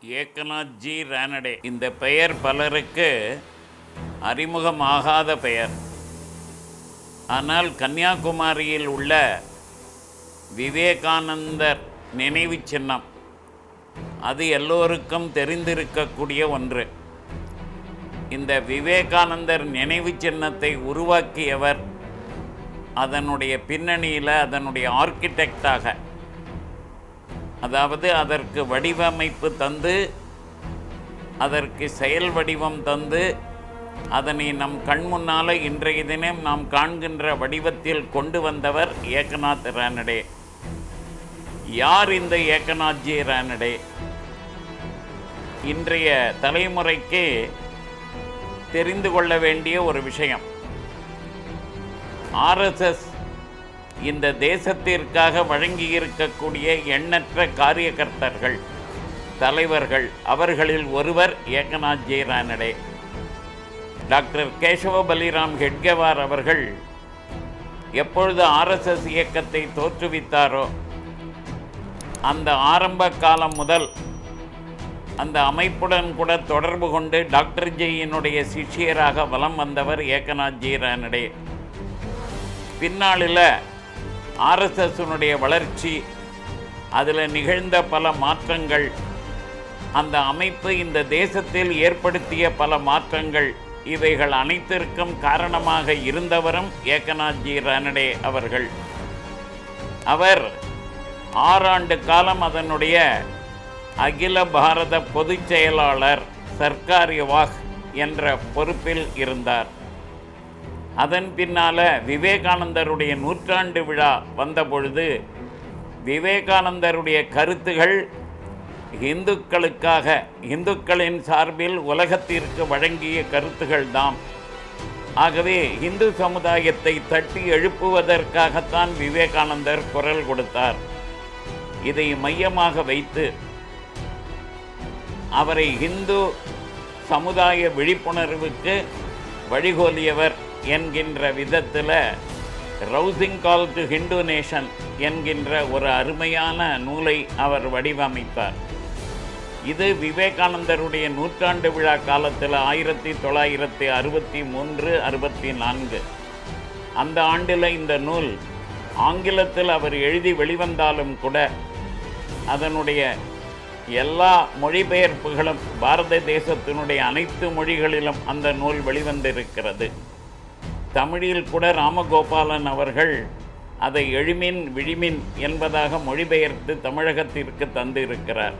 ஏக்கநாத் G Ranade இந்த பெயர் பலருக்கு அறிமுகமாகாத பெயர் ஆனால் கன்னியாகுமரியில் உள்ள விவேகானந்தர் நினைவு சின்னம் அது எல்லோருக்கும் தெரிந்திருக்கக்கூடிய ஒன்று இந்த விவேகானந்தர் நினைவு சின்னத்தை உருவாக்கியவர் அதனுடைய பின்னணியில் அதனுடைய ஆர்கிடெக்டாக அதாவது அதற்கு வடிவமைப்பு தந்து அதற்கு செயல் வடிவம் தந்து அதனை நம் கண் முன்னால் இன்றைய தினம் நாம் காண்கின்ற வடிவத்தில் கொண்டு வந்தவர் ஏகநாத் ரானடே யார் இந்த ஏகநாத்ஜி ரானடே இன்றைய தலைமுறைக்கு தெரிந்து கொள்ள வேண்டிய ஒரு விஷயம் ஆர்எஸ்எஸ் இந்த தேசத்திற்காக வழங்கியிருக்கக்கூடிய எண்ணற்ற காரியகர்த்தர்கள் தலைவர்கள் அவர்களில் ஒருவர் ஏகநாத் ஜே ரானடே டாக்டர் கேசவ பலிராம் ஹெட்கேவார் அவர்கள் எப்பொழுது ஆர்எஸ்எஸ் இயக்கத்தை தோற்றுவித்தாரோ அந்த ஆரம்ப காலம் முதல் அந்த அமைப்புடன் கூட தொடர்பு கொண்டு டாக்டர் ஜெயினுடைய சிஷ்யராக வலம் வந்தவர் ஏகநாத் ஜி ரானடே பின்னாளில் ஆர்எஸ்எஸ்னுடைய வளர்ச்சி அதில் நிகழ்ந்த பல மாற்றங்கள் அந்த அமைப்பு இந்த தேசத்தில் ஏற்படுத்திய பல மாற்றங்கள் இவைகள் அனைத்திற்கும் காரணமாக இருந்தவரும் ஏகநாத் ஜி ரானடே அவர்கள் அவர் ஆறாண்டு காலம் அதனுடைய அகில பாரத பொதுச் செயலாளர் சர்க்கார் யுவாக் என்ற பொறுப்பில் இருந்தார் அதன் பின்னால விவேகானந்தருடைய நூற்றாண்டு விழா வந்தபொழுது விவேகானந்தருடைய கருத்துகள் இந்துக்களுக்காக இந்துக்களின் சார்பில் உலகத்திற்கு வழங்கிய கருத்துகள் தாம் ஆகவே இந்து சமுதாயத்தை தட்டி எழுப்புவதற்காகத்தான் விவேகானந்தர் குரல் கொடுத்தார் இதை மையமாக வைத்து அவரை இந்து சமுதாய விழிப்புணர்வுக்கு வழிகோலியவர் என்கின்ற விதத்தில் rousing call to Hindu nation என்கின்ற ஒரு அருமையான நூலை அவர் வடிவமைத்தார் இது விவேகானந்தருடைய நூற்றாண்டு விழா காலத்தில் ஆயிரத்தி தொள்ளாயிரத்தி அறுபத்தி மூன்று அறுபத்தி நான்கு அந்த ஆண்டில் இந்த நூல் ஆங்கிலத்தில் அவர் எழுதி வெளிவந்தாலும் கூட அதனுடைய எல்லா மொழிபெயர்ப்புகளும் பாரத தேசத்தினுடைய அனைத்து மொழிகளிலும் அந்த நூல் வெளிவந்திருக்கிறது தமிழில் கூட ராமகோபாலன் அவர்கள் அதை எழுமின் விழிமின் என்பதாக மொழிபெயர்த்து தமிழகத்திற்கு தந்திருக்கிறார்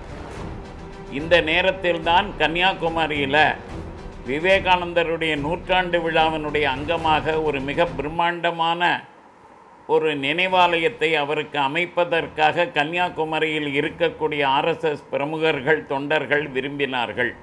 இந்த நேரத்தில்தான் கன்னியாகுமரியில் விவேகானந்தருடைய நூற்றாண்டு விழாவினுடைய அங்கமாக ஒரு மிக பிரம்மாண்டமான ஒரு நினைவாலயத்தை அவருக்கு அமைப்பதற்காக கன்னியாகுமரியில் இருக்கக்கூடிய ஆர்எஸ்எஸ் பிரமுகர்கள் தொண்டர்கள் விரும்பினார்கள்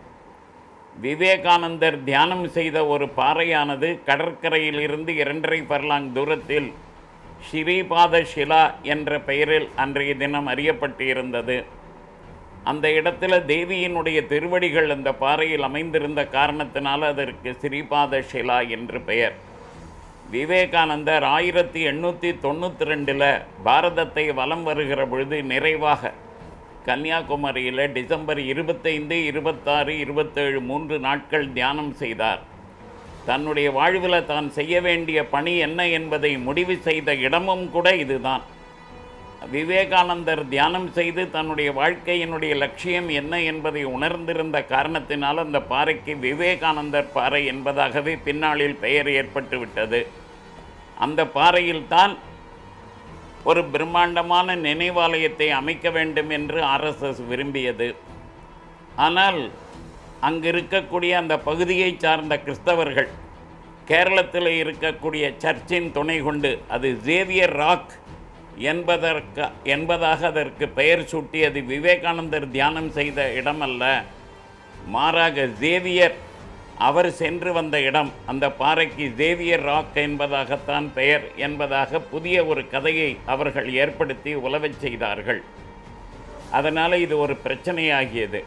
விவேகானந்தர் தியானம் செய்த ஒரு பாறையானது கடற்கரையில் இருந்து இரண்டரை பர்லாங் தூரத்தில் ஸ்ரீபாத ஷிலா என்ற பெயரில் அன்றைய தினம் அறியப்பட்டு இருந்தது அந்த இடத்துல தேவியினுடைய திருவடிகள் அந்த பாறையில் அமைந்திருந்த காரணத்தினால் அதற்கு ஸ்ரீபாத ஷிலா என்று பெயர் விவேகானந்தர் ஆயிரத்தி எண்ணூற்றி தொண்ணூற்றி ரெண்டில் பாரதத்தை வலம் வருகிற பொழுது நிறைவாக கன்னியாகுமரியில் டிசம்பர் இருபத்தைந்து இருபத்தாறு இருபத்தேழு மூன்று நாட்கள் தியானம் செய்தார் தன்னுடைய வாழ்வில் தான் செய்ய வேண்டிய பணி என்ன என்பதை முடிவு செய்த இடமும் கூட இதுதான் விவேகானந்தர் தியானம் செய்து தன்னுடைய வாழ்க்கையினுடைய லட்சியம் என்ன என்பதை உணர்ந்திருந்த காரணத்தினால் அந்த பாறைக்கு விவேகானந்தர் பாறை என்பதாகவே பின்னாளில் பெயர் ஏற்பட்டு விட்டது அந்த பாறையில்தான் ஒரு பிரம்மாண்டமான நினைவாலயத்தை அமைக்க வேண்டும் என்று ஆர்எஸ்எஸ் விரும்பியது ஆனால் அங்கு இருக்கக்கூடிய அந்த பகுதியை சார்ந்த கிறிஸ்தவர்கள் கேரளத்தில் இருக்கக்கூடிய சர்ச்சின் துணை கொண்டு அது ஜேவியர் ராக் என்பதற்கு என்பதாக அதற்கு பெயர் சூட்டி அது விவேகானந்தர் தியானம் செய்த இடமல்ல மாறாக ஜேவியர் அவர் சென்று வந்த இடம் அந்த பாறைக்கு ஜேவியர் ராக் என்பதாகத்தான் பெயர் என்பதாக புதிய ஒரு கதையை அவர்கள் ஏற்படுத்தி உலவச் செய்தார்கள் அதனால் இது ஒரு பிரச்சனையாகியது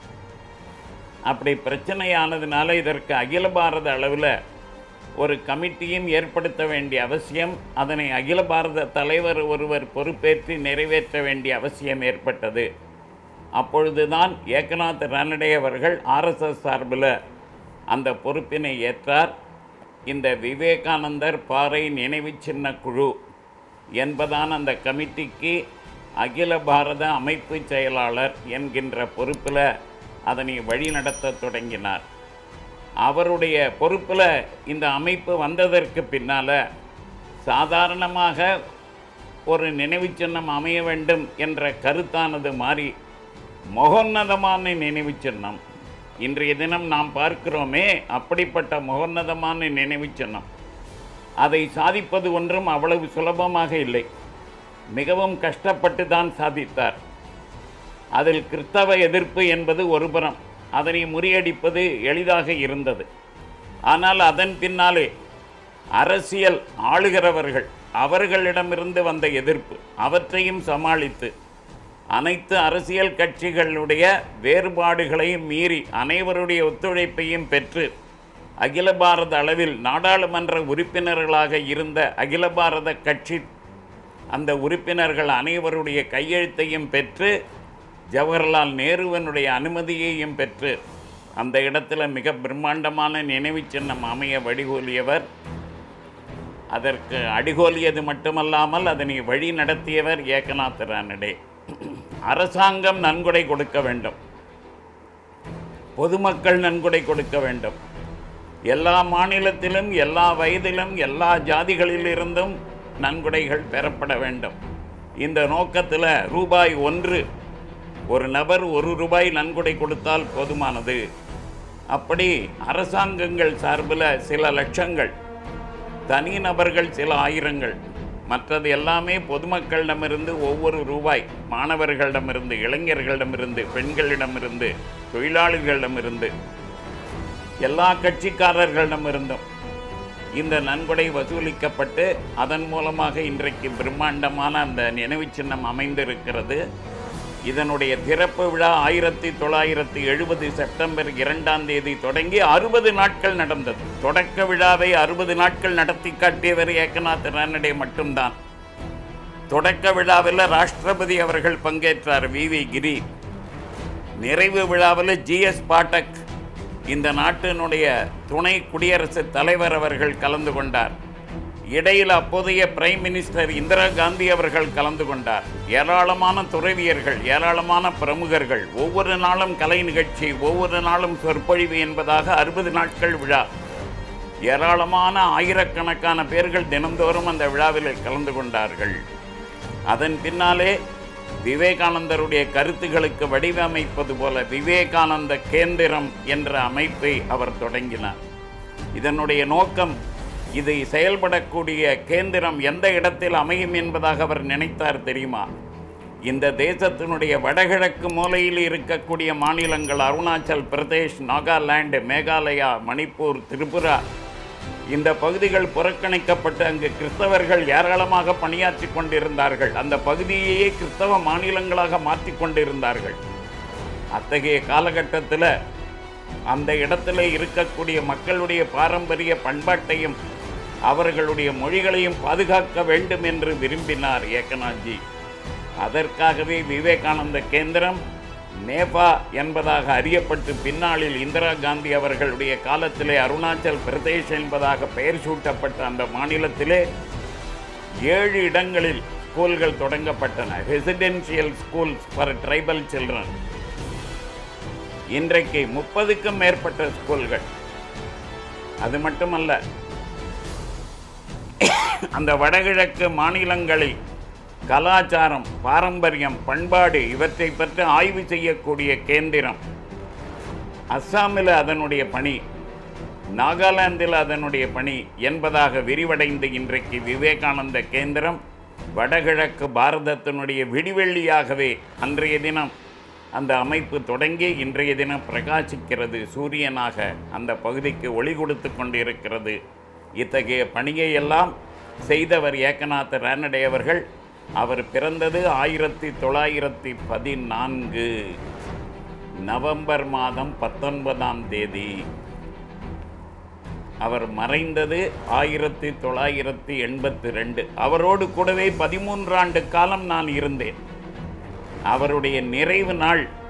அப்படி பிரச்சனையானதுனால இதற்கு அகில பாரத அளவில் ஒரு கமிட்டியும் ஏற்படுத்த வேண்டிய அவசியம் அதனை அகில பாரத தலைவர் ஒருவர் பொறுப்பேற்று நிறைவேற்ற வேண்டிய அவசியம் ஏற்பட்டது அப்பொழுதுதான் ஏகநாத் ரானடே அவர்கள் ஆர்எஸ்எஸ் சார்பில் அந்த பொறுப்பினை ஏற்றார் இந்த விவேகானந்தர் பாறை நினைவு சின்ன குழு என்பதான அந்த கமிட்டிக்கு அகில பாரத அமைப்பு செயலாளர் என்கின்ற பொறுப்பில் அதனை வழிநடத்த தொடங்கினார் அவருடைய பொறுப்பில் இந்த அமைப்பு வந்ததற்கு பின்னால் சாதாரணமாக ஒரு நினைவு சின்னம் அமைய வேண்டும் என்ற கருத்தானது மாறி மகோன்னதமான நினைவு சின்னம் இன்றைய தினம் நாம் பார்க்கிறோமே அப்படிப்பட்ட மகோன்னதமான நினைவு சின்னம் அதை சாதிப்பது ஒன்றும் அவ்வளவு சுலபமாக இல்லை மிகவும் கஷ்டப்பட்டு தான் சாதித்தார் அதில் கிறிஸ்தவ எதிர்ப்பு என்பது ஒருபுறம் அதனை முறியடிப்பது எளிதாக இருந்தது ஆனால் அதன் பின்னாலே அரசியல் ஆளுகிறவர்கள் அவர்களிடமிருந்து வந்த எதிர்ப்பு அவற்றையும் சமாளித்து அனைத்து அரசியல் கட்சிகளுடைய வேறுபாடுகளையும் மீறி அனைவருடைய ஒத்துழைப்பையும் பெற்று அகில பாரத அளவில் நாடாளுமன்ற உறுப்பினர்களாக இருந்த அகில பாரத கட்சி அந்த உறுப்பினர்கள் அனைவருடைய கையெழுத்தையும் பெற்று ஜவஹர்லால் நேருவனுடைய அனுமதியையும் பெற்று அந்த இடத்துல மிக பிரம்மாண்டமான நினைவு சின்னம் அமைய வழிகோலியவர் அதற்கு அடிகோலியது மட்டுமல்லாமல் அதனை வழி நடத்தியவர் ஏகநாத் ரானடே அரசாங்கம் நன்கொடை கொடுக்க வேண்டும் பொதுமக்கள் நன்கொடை கொடுக்க வேண்டும் எல்லா மாநிலத்திலும் எல்லா வயதிலும் எல்லா ஜாதிகளிலிருந்தும் நன்கொடைகள் பெறப்பட வேண்டும் இந்த நோக்கத்தில் ரூபாய் ஒன்று ஒரு நபர் ஒரு ரூபாய் நன்கொடை கொடுத்தால் போதுமானது அப்படி அரசாங்கங்கள் சார்பில் சில லட்சங்கள் தனிநபர்கள் சில ஆயிரங்கள் மற்றது எல்லாமே பொதுமக்களிடமிருந்து ஒவ்வொரு ரூபாய் மாணவர்களிடமிருந்து இளைஞர்களிடமிருந்து பெண்களிடமிருந்து தொழிலாளிகளிடமிருந்து எல்லா கட்சிக்காரர்களிடமிருந்தும் இந்த நன்கொடை வசூலிக்கப்பட்டு அதன் மூலமாக இன்றைக்கு பிரம்மாண்டமான அந்த நினைவு சின்னம் அமைந்திருக்கிறது இதனுடைய திறப்பு விழா ஆயிரத்தி தொள்ளாயிரத்தி எழுபது செப்டம்பர் இரண்டாம் தேதி தொடங்கி அறுபது நாட்கள் நடந்தது தொடக்க விழாவை அறுபது நாட்கள் நடத்தி காட்டியவர் ஏகநாத் ரானடே மட்டும்தான் தொடக்க விழாவில் ராஷ்டிரபதி அவர்கள் பங்கேற்றார் வி வி கிரி நிறைவு விழாவில் ஜிஎஸ் பாட்டக் இந்த நாட்டினுடைய துணை குடியரசுத் தலைவர் அவர்கள் கலந்து கொண்டார் இடையில் அப்போதைய பிரைம் மினிஸ்டர் இந்திரா காந்தி அவர்கள் கலந்து கொண்டார் ஏராளமான துறவியர்கள் ஏராளமான பிரமுகர்கள் ஒவ்வொரு நாளும் கலை நிகழ்ச்சி ஒவ்வொரு நாளும் சொற்பொழிவு என்பதாக அறுபது நாட்கள் விழா ஏராளமான ஆயிரக்கணக்கான பேர்கள் தினந்தோறும் அந்த விழாவில் கலந்து கொண்டார்கள் அதன் பின்னாலே விவேகானந்தருடைய கருத்துகளுக்கு வடிவமைப்பது போல விவேகானந்த கேந்திரம் என்ற அமைப்பை அவர் தொடங்கினார் இதனுடைய நோக்கம் இதை செயல்படக்கூடிய கேந்திரம் எந்த இடத்தில் அமையும் என்பதாக அவர் நினைத்தார் தெரியுமா இந்த தேசத்தினுடைய வடகிழக்கு மூலையில் இருக்கக்கூடிய மாநிலங்கள் அருணாச்சல் பிரதேஷ் நாகாலாந்து மேகாலயா மணிப்பூர் திரிபுரா இந்த பகுதிகள் புறக்கணிக்கப்பட்டு அங்கு கிறிஸ்தவர்கள் ஏராளமாக பணியாற்றி கொண்டிருந்தார்கள் அந்த பகுதியையே கிறிஸ்தவ மாநிலங்களாக மாற்றி கொண்டிருந்தார்கள் அத்தகைய காலகட்டத்தில் அந்த இடத்துல இருக்கக்கூடிய மக்களுடைய பாரம்பரிய பண்பாட்டையும் அவர்களுடைய மொழிகளையும் பாதுகாக்க வேண்டும் என்று விரும்பினார் ஏகநாத்ஜி அதற்காகவே விவேகானந்த கேந்திரம் நேபா என்பதாக அறியப்பட்டு பின்னாளில் இந்திரா காந்தி அவர்களுடைய காலத்திலே அருணாச்சல் பிரதேஷ் என்பதாக பெயர் சூட்டப்பட்ட அந்த மாநிலத்திலே ஏழு இடங்களில் ஸ்கூல்கள் தொடங்கப்பட்டன residential schools for tribal children இன்றைக்கு முப்பதுக்கும் மேற்பட்ட ஸ்கூல்கள் அது மட்டுமல்ல அந்த வடகிழக்கு மாநிலங்களில் கலாச்சாரம் பாரம்பரியம் பண்பாடு இவற்றை பற்றி ஆய்வு செய்யக்கூடிய கேந்திரம் அஸ்ஸாமில் அதனுடைய பணி நாகாலாந்தில் அதனுடைய பணி என்பதாக விரிவடைந்து இன்றைக்கு விவேகானந்த கேந்திரம் வடகிழக்கு பாரதத்தினுடைய விடிவெள்ளியாகவே அன்றைய தினம் அந்த அமைப்பு தொடங்கி இன்றைய தினம் பிரகாசிக்கிறது சூரியனாக அந்த பகுதிக்கு ஒளி கொடுத்து கொண்டிருக்கிறது இத்தகைய பணியை எல்லாம் செய்தவர் ஏகநாத் ரானடே அவர்கள் அவர் பிறந்தது ஆயிரத்தி தொள்ளாயிரத்தி பதினான்கு நவம்பர் மாதம் பத்தொன்பதாம் தேதி அவர் மறைந்தது ஆயிரத்தி தொள்ளாயிரத்தி எண்பத்தி ரெண்டு அவரோடு கூடவே பதிமூன்று ஆண்டு காலம் நான் இருந்தேன் அவருடைய நிறைவு நாள்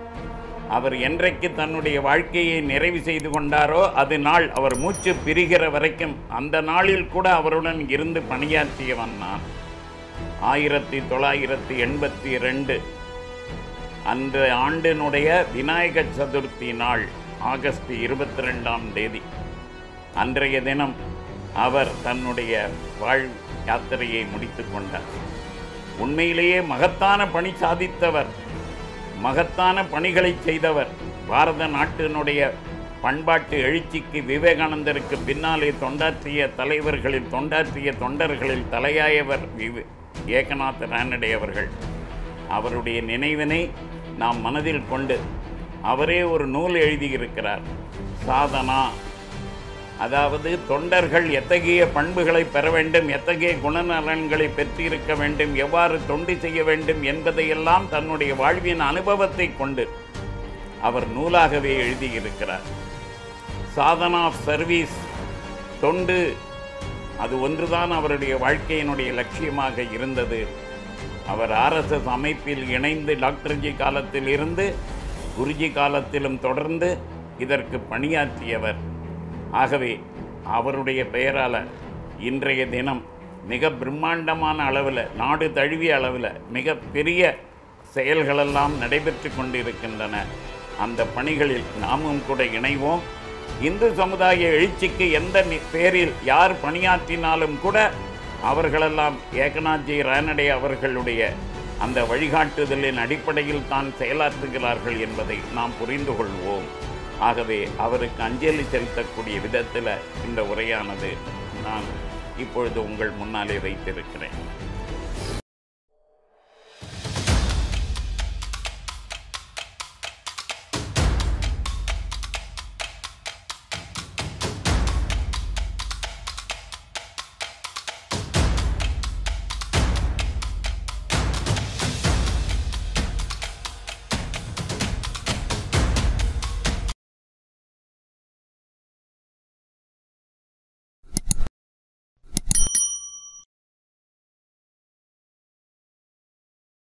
அவர் என்றைக்கு தன்னுடைய வாழ்க்கையை நிறைவு செய்து கொண்டாரோ அது நாள் அவர் மூச்சு பிரிகிற வரைக்கும் அந்த நாளில் கூட அவருடன் இருந்து பணியாற்றியவன் நான் ஆயிரத்தி தொள்ளாயிரத்தி எண்பத்தி ரெண்டு அந்த ஆண்டினுடைய விநாயக சதுர்த்தி நாள் ஆகஸ்ட் இருபத்தி ரெண்டாம் தேதி அன்றைய தினம் அவர் தன்னுடைய வாழ் யாத்திரையை முடித்து கொண்டார் உண்மையிலேயே மகத்தான பணி சாதித்தவர் மகத்தான பணிகளை செய்தவர் பாரத நாட்டினுடைய பண்பாட்டு எழுச்சிக்கு விவேகானந்தருக்கு பின்னாலே தொண்டாற்றிய தலைவர்களில் தொண்டாற்றிய தொண்டர்களில் தலையாயவர் விவே ஏகநாத் ரானடே அவர்கள் அவருடைய நினைவினை நாம் மனதில் கொண்டு அவரே ஒரு நூல் எழுதியிருக்கிறார் சாதனா அதாவது தொண்டர்கள் எத்தகைய பண்புகளை பெற வேண்டும் எத்தகைய குணநலன்களை பெற்றிருக்க வேண்டும் எவ்வாறு தொண்டு செய்ய வேண்டும் என்பதையெல்லாம் தன்னுடைய வாழ்வின் அனுபவத்தை கொண்டு அவர் நூலாகவே எழுதியிருக்கிறார் சாதனா ஆஃப் சர்வீஸ் தொண்டு அது ஒன்றுதான் அவருடைய வாழ்க்கையினுடைய லட்சியமாக இருந்தது அவர் ஆர்எஸ்எஸ் அமைப்பில் இணைந்து டாக்டர்ஜி காலத்தில் இருந்து குருஜி காலத்திலும் தொடர்ந்து இதற்கு பணியாற்றியவர் ஆகவே அவருடைய பெயரால் இன்றைய தினம் மிக பிரம்மாண்டமான அளவில் நாடு தழுவிய அளவில் மிக பெரிய செயல்களெல்லாம் நடைபெற்று கொண்டிருக்கின்றன அந்த பணிகளில் நாமும் கூட இணைவோம் இந்து சமுதாய எழுச்சிக்கு எந்த நி- பேரில் யார் பணியாற்றினாலும் கூட அவர்களெல்லாம் ஏகநாத்ஜி ரானடே அவர்களுடைய அந்த வழிகாட்டுதலின் அடிப்படையில் தான் செயலாற்றுகிறார்கள் என்பதை நாம் புரிந்து கொள்வோம் ஆகவே அவருக்கு அஞ்சலி செலுத்தக்கூடிய விதத்தில் இந்த உரையானது நான் இப்பொழுது உங்கள் முன்னாலே வைத்திருக்கிறேன்